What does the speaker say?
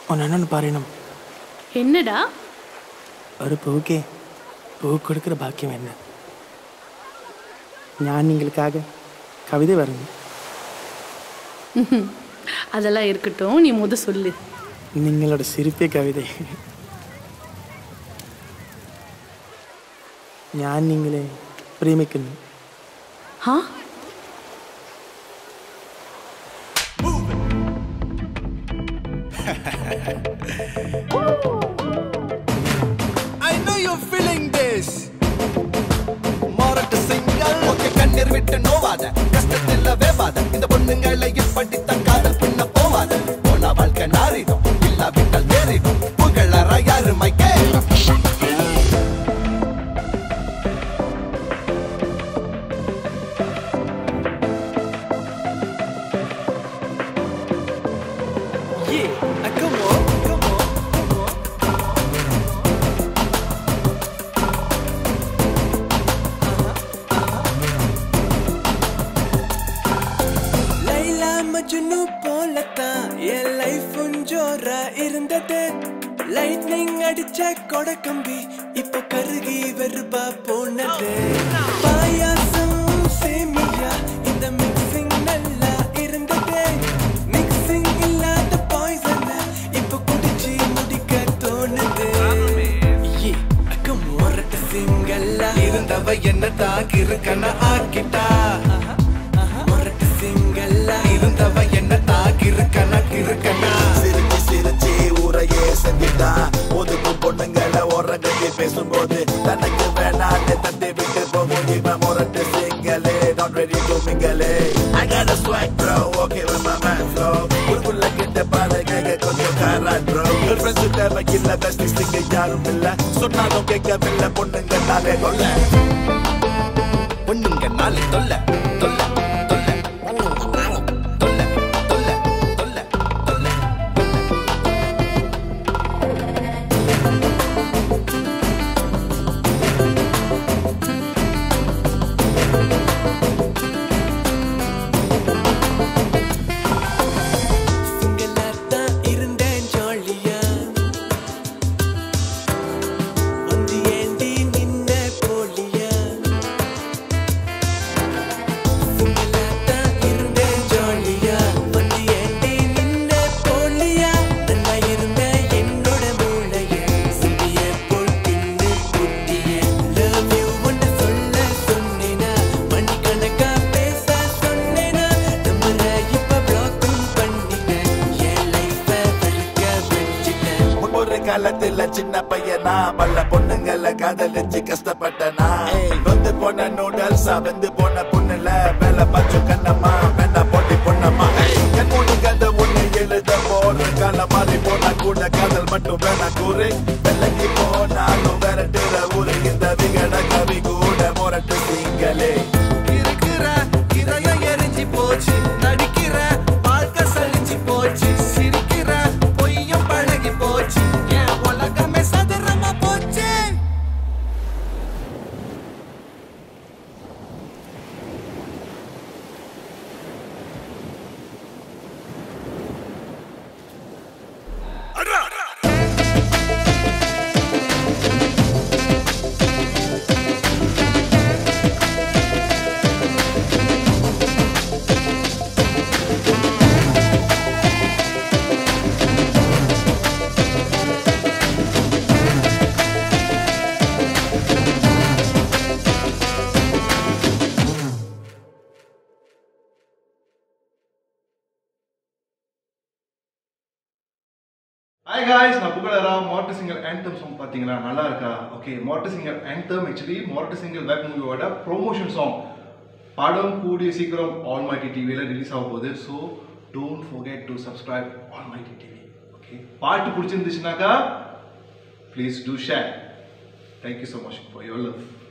உன் அண்ணன் പറയണം என்னடா ഒരു പൂക്കേ പൂ കൊടുക്കുന്ന ഭാഗ്യം என்ன ഞാൻ നിങ്ങൾക്കാக കവിത പറഞ്ഞു அதெல்லாம் இருக்கட்டும் நீ முத சொல்லு നിങ്ങളുടെ സിരിപ്പേ കവിത ഞാൻ നിങ്ങളെ പ്രേമിക്കുന്നു ஆ I know you're feeling this. மாறட்டு சிங்கல் ஓகே கண்ணீர் விட்டு நோவாத கஷ்டத்தில் வேவாத இந்த பொண்ணுங்களை இப்படித்தான் காதல் பின்ன போவாத போனா வாழ்க்கை நாரிடும் இல்லாவிட்டால் நேரிடும் புகழற யாரு மைக்கே லைலா மஜ்னு போலத்தான் என் லைஃப் ஜோரா இருந்தது லைட்னிங் அடிச்ச கொடக்கம்பி இப்ப கருகி வெறுப்பா போனது பாயாசம் சேமியா இந்த மிக்சிங் நல்லா இருந்தது மிக்சிங் இல்லாத பாய்சன் இப்ப குடிச்சு முடிக்க தோணுது ஏ, அக்கம் முரட்டு சிங்கல்லா இருந்தவ என்ன தாக்கிருக்கன ஆக்கிட்டா முரட்டு சிங்கல்லா இருந்தவ என்ன தாக்கிருக்கன கிருக்கனா சிரிச்சு சிரிச்சு ஊரையே செஞ்சிட்டா ஒதுக்கும் பொண்ணுங்களை உரங்கி பேசும்போது தனக்கு வேணான்னு தட்டி விட்டு போகும் இவன் முரட்டு சிங்களே not ready to mingle I got a swag bro okay with my man flow உள்ள கிட்ட பாரு கேட்க கொஞ்சம் காரான் bro girlfriends தேவை இல்ல best இங்க யாரும் இல்ல சொன்னாலும் கேட்கவில்லை பொண்ணுங்க நாளே கொல்ல பொண்ணுங்க நாளே தொல்ல தொல்ல தொல்ல தொல்ல தொல்ல தொல்ல தொல்ல சிங்களாத்தான் இருந்தேன் ஜாலியா வந்து ஏண்டி நின்ன போலியா சிங்களாத்தான் இருந்தேன் ஜாலியா வந்து ஏண்டி நின்ன போலியா நல்லா இருந்த என்னோட மூளைய சிந்திய போல் தின்னு புட்டிய லவ் யூ ஒன்று சொல்ல சொன்னேனா மணிக்கணக்கா பேச சொன்னேனா நம்பரை இப்ப பிளாக்கும் பண்ணிட்டேன் என் லைஃப வெறுக்க வச்சுட்டேன் ஒரு காலத்துல சின்ன பையனா பல பொண்ணுங்களை காதலிச்சு கஷ்டப்பட்டனா வந்து போன நூடல்ஸ் வந்து போன பொண்ணுல வேலை பச்சு கண்ணம்மா வேண்டாம் போட்டி பொண்ணம்மா என் மூணு கதை ஒண்ணு எழுத போற காலம் மாறி போனா கூட காதல் மட்டும் வேணா கூறு வெள்ளக்கி போனாலும் விரட்டுற ஊரு இந்த விகட கவி கூட முரட்டு சிங்களே இருக்கிற இதயம் எரிஞ்சு போச்சு நடிக்கிற வாழ்க்கை சலிச்சு போச்சு சிரிக்கிற பொய்யும் பழகி போச்சு என் உலகமே சதுரமா போச்சு ஹாய் காய்ஸ் நான் புகழரா மாட்டு சிங்கல் ஆந்தம் சாங் பார்த்தீங்களா நல்லா இருக்கா ஓகே மாட்டு சிங்கல் ஆந்தம் ஆக்சுவலி மாட்டு சிங்கல் வெப் மூவியோட ப்ரொமோஷன் சாங் படம் கூடிய சீக்கிரம் ஆல் மைட்டி டிவியில் ரிலீஸ் ஆக போகுது so don't forget to subscribe almighty TV okay பாட்டு பிடிச்சிருந்துச்சுனாக்கா please do share thank you so much for your love